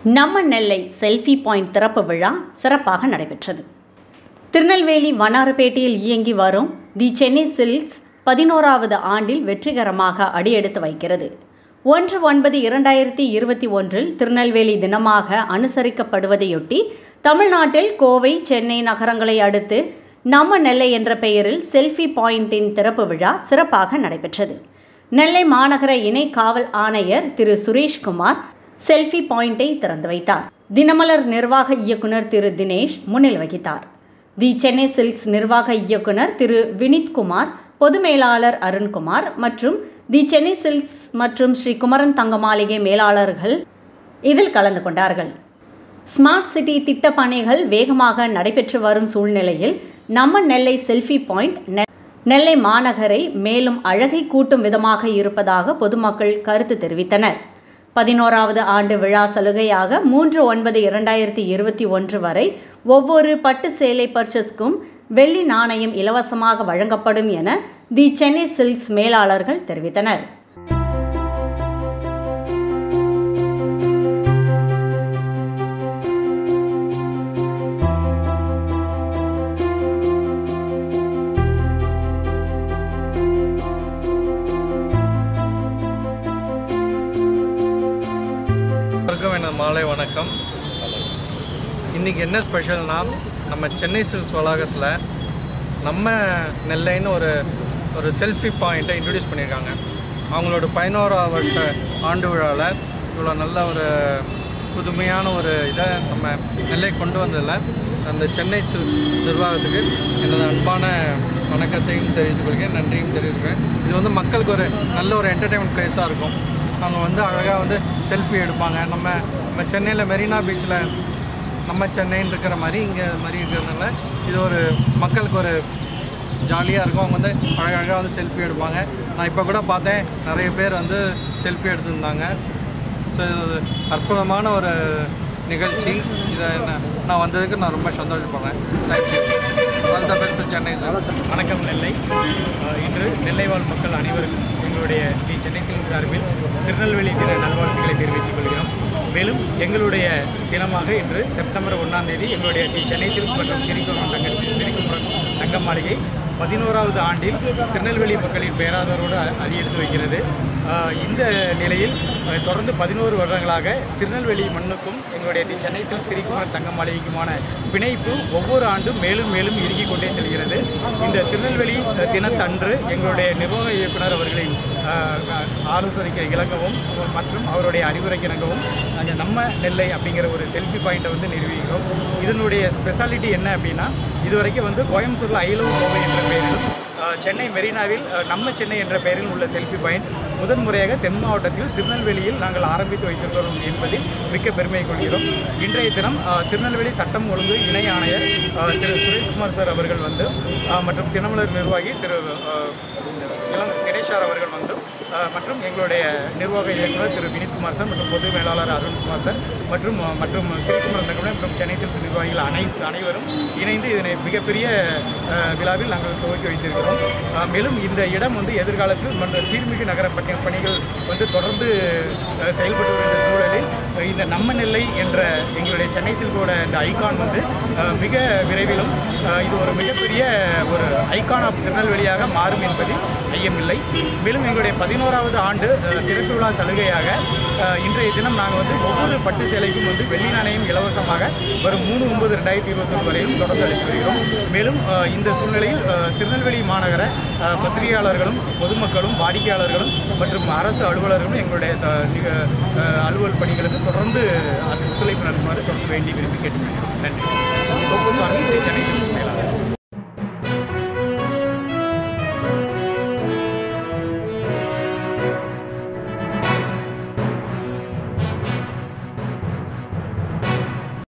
நம்ம நெல்லை selfie point திறப்பு விழா சிறப்பாக நடைபெற்றது திருநெல்வேலி வண்ணாரப்பேட்டையில் இயங்கி வரும் தி சென்னை சில்க்ஸ் பதினோராவது ஆண்டில் வெற்றிகரமாக அடியெடுத்து வைக்கிறது ஒன்று ஒன்பது இரண்டாயிரத்தி இருபத்தி ஒன்றில் திருநெல்வேலி தினமாக அனுசரிக்கப்படுவதையொட்டி தமிழ்நாட்டில் கோவை சென்னை நகரங்களை அடுத்து நம்ம நெல்லை என்ற பெயரில் செல்ஃபி பாயிண்டின் திறப்பு விழா சிறப்பாக நடைபெற்றது நெல்லை மாநகர இணை காவல் ஆணையர் திரு சுரேஷ்குமார் செல்ஃபி பாயிண்டை திறந்து வைத்தார் தினமலர் நிர்வாக இயக்குனர் திரு தினேஷ் முன்னிலை வகித்தார் தி சென்னை சில்க்ஸ் நிர்வாக இயக்குனர் திரு வினித்குமார் பொது மேலாளர் அருண்குமார் மற்றும் தி சென்னை சில்க்ஸ் மற்றும் ஸ்ரீ குமரன் தங்க மாளிகை மேலாளர்கள் இதில் கலந்து கொண்டார்கள் ஸ்மார்ட் சிட்டி திட்ட பணிகள் வேகமாக நடைபெற்று வரும் சூழ்நிலையில் நம்ம நெல்லை செல்ஃபி பாயிண்ட் நெ- நெல்லை மாநகரை மேலும் அழகை கூட்டும் விதமாக இருப்பதாக பொதுமக்கள் கருத்து தெரிவித்தனர் பதினோராவது ஆண்டு விழா சலுகையாக மூன்று ஒன்பது இரண்டாயிரத்தி இருபத்தி ஒன்று வரை ஒவ்வொரு பட்டு சேலை பர்ச்சேஸ்க்கும் வெள்ளி நாணயம் இலவசமாக வழங்கப்படும் என தி சென்னை சில்க்ஸ் மேலாளர்கள் தெரிவித்தனர் எல்லாருக்கும் எனது மாலை வணக்கம் இன்றைக்கி என்ன ஸ்பெஷல்னா நம்ம சென்னை சில்க்ஸ் வளாகத்தில் நம்ம நெல்லைன்னு ஒரு ஒரு செல்ஃபி பாயிண்ட்டை இன்ட்ரடியூஸ் பண்ணியிருக்காங்க அவங்களோட பதினோராவது வருஷ ஆண்டு விழாவில் இவ்வளோ நல்ல ஒரு புதுமையான ஒரு இதை நம்ம நெல்லை கொண்டு வந்ததில் அந்த சென்னை சில்க்ஸ் நிர்வாகத்துக்கு எனது அன்பான வணக்கத்தையும் தெரிவித்துக் கொள்கிறேன் நன்றியும் தெரிவித்துக்கிறேன் இது வந்து மக்களுக்கு ஒரு நல்ல ஒரு என்டர்டெயின்மெண்ட் ப்ளேஸாக இருக்கும் அவங்க வந்து அழகாக வந்து செல்ஃபி எடுப்பாங்க நம்ம நம்ம சென்னையில் மெரினா பீச்சில் நம்ம சென்னைன்னு இருக்கிற மாதிரி இங்கே மாதிரி இருக்கிறதுனால இது ஒரு மக்களுக்கு ஒரு ஜாலியாக இருக்கும் அவங்க வந்து அழகழகாக வந்து செல்ஃபி எடுப்பாங்க நான் இப்போ கூட பார்த்தேன் நிறைய பேர் வந்து செல்ஃபி எடுத்திருந்தாங்க ஸோ இது ஒரு அற்புதமான ஒரு நிகழ்ச்சி இதை நான் நான் வந்ததுக்கு நான் ரொம்ப சந்தோஷப்படுறேன் thank you all the best Chennai sir வணக்கம் நெல்லை அஹ் இன்று நெல்லை வாழ் மக்கள் அனைவருக்கும் எங்களுடைய டி சென்னை சிங் சார்பில் திருநெல்வேலி தின நல்வாழ்த்துக்களை தெரிவித்துக் கொள்கிறோம் மேலும் எங்களுடைய தினமாக இன்று செப்டம்பர் ஒன்றாம் தேதி எங்களுடைய டி சென்னை சில்க்ஸ் மற்றும் சிரிக்குமரம் தங்க சிரிக்குமரம் தங்க மாளிகை பதினோராவது ஆண்டில் திருநெல்வேலி மக்களின் பேராதரோடு அதிகரித்து வைக்கிறது அஹ் இந்த நிலையில் அஹ் தொடர்ந்து பதினோரு வருடங்களாக திருநெல்வேலி மண்ணுக்கும் எங்களுடைய தி சென்னை சில்க் சிரிக்குமரன் தங்க மாளிகைக்குமான பிணைப்பு ஒவ்வொரு ஆண்டும் மேலும் மேலும் இறுகிக் கொண்டே செல்கிறது இந்த திருநெல்வேலி அஹ், தினத்தன்று எங்களுடைய நிர்வாக இயக்குனர் அவர்களின் அஹ், அஹ், ஆலோசனைக்கு இணங்கவும் மற்றும் அவருடைய அறிவுரைக்கு இணங்கவும் அந்த நம்ம நெல்லை அப்படிங்கிற ஒரு செல்ஃபி பாயிண்ட்டை வந்து நிறுவிக்கிறோம் இதனுடைய ஸ்பெஷாலிட்டி என்ன அப்படின்னா இதுவரைக்கும் வந்து கோயம்புத்தூரில் அயலூர் கோவை என்ற பெயரிலும் அஹ், சென்னை மெரினாவில் அஹ், நம்ம சென்னை என்ற பெயரில் உள்ள செல்ஃபி பாயிண்ட் முதன் முறையாக தென் மாவட்டத்தில் திருநெல்வேலியில் நாங்கள் ஆரம்பித்து வைத்திருக்கிறோம் என்பதில் மிக்க பெருமை கொள்கிறோம் இன்றைய தினம் அஹ், திருநெல்வேலி சட்டம் ஒழுங்கு இணை ஆணையர் அஹ், திரு சுரேஷ்குமார் சார் அவர்கள் வந்து அஹ், மற்றும் தினமலர் நிர்வாகி திரு அஹ், இளம் கணேஷார் அவர்கள் வந்து அஹ், மற்றும் எங்களுடைய நிர்வாக இயக்குனர் திரு வினித்குமார் சார் மற்றும் பொது மேலாளர் அருண்குமார் சார் மற்றும் அஹ், மற்றும் சிறிகுமரன் தங்கமணி மற்றும் சென்னை சில்க்ஸ் நிர்வாகிகள் அனைத்து அனைவரும் இணைந்து இதனை மிகப்பெரிய அஹ், விழாவில் நாங்கள் துவக்கி வைத்திருக்கிறோம் அஹ், மேலும் இந்த இடம் வந்து எதிர்காலத்தில் மற்ற சீர்மிகு நகர பணி பணிகள் வந்து தொடர்ந்து அஹ், செயல்பட்டு வருகிற சூழலில் அஹ், இந்த நம்ம நெல்லை என்ற எங்களுடைய சென்னை சில்கோட இந்த ஐகான் வந்து அஹ், மிக விரைவிலும் அஹ், இது ஒரு மிகப்பெரிய ஒரு ஐகான் ஆஃப் திருநெல்வேலியாக மாறும் என்பதில் ஐயமில்லை மேலும் எங்களுடைய பதினோராவது ஆண்டு அஹ், திறப்பு விழா சலுகையாக அஹ், இன்றைய தினம் நாங்கள் வந்து ஒவ்வொரு பட்டு சேலைக்கும் வந்து வெள்ளி நாணயம் இலவசமாக வரும் மூணு ஒன்பது ரெண்டாயிரத்தி இருபத்தொன்று வரையிலும் தொடர்ந்து அளித்து வருகிறோம் மேலும் அஹ், இந்த சூழ்நிலையில் அஹ், திருநெல்வேலி மாநகர அஹ், பத்திரிகையாளர்களும் பொதுமக்களும் வாடிக்கையாளர்களும் மற்றும் அரசு அலுவலர்களும் எங்களுடைய த- நிக- அஹ், அலுவல் பணிகளுக்கு தொடர்ந்து ஒத்துழைப்பு நடத்துமாறு தொடர்ந்து வேண்டி விரும்பி கேட்டுக்கொள்கிறோம் நன்றி தொகுப்பு சாமி சென்னை சில்க்ஸ் மேலாளர்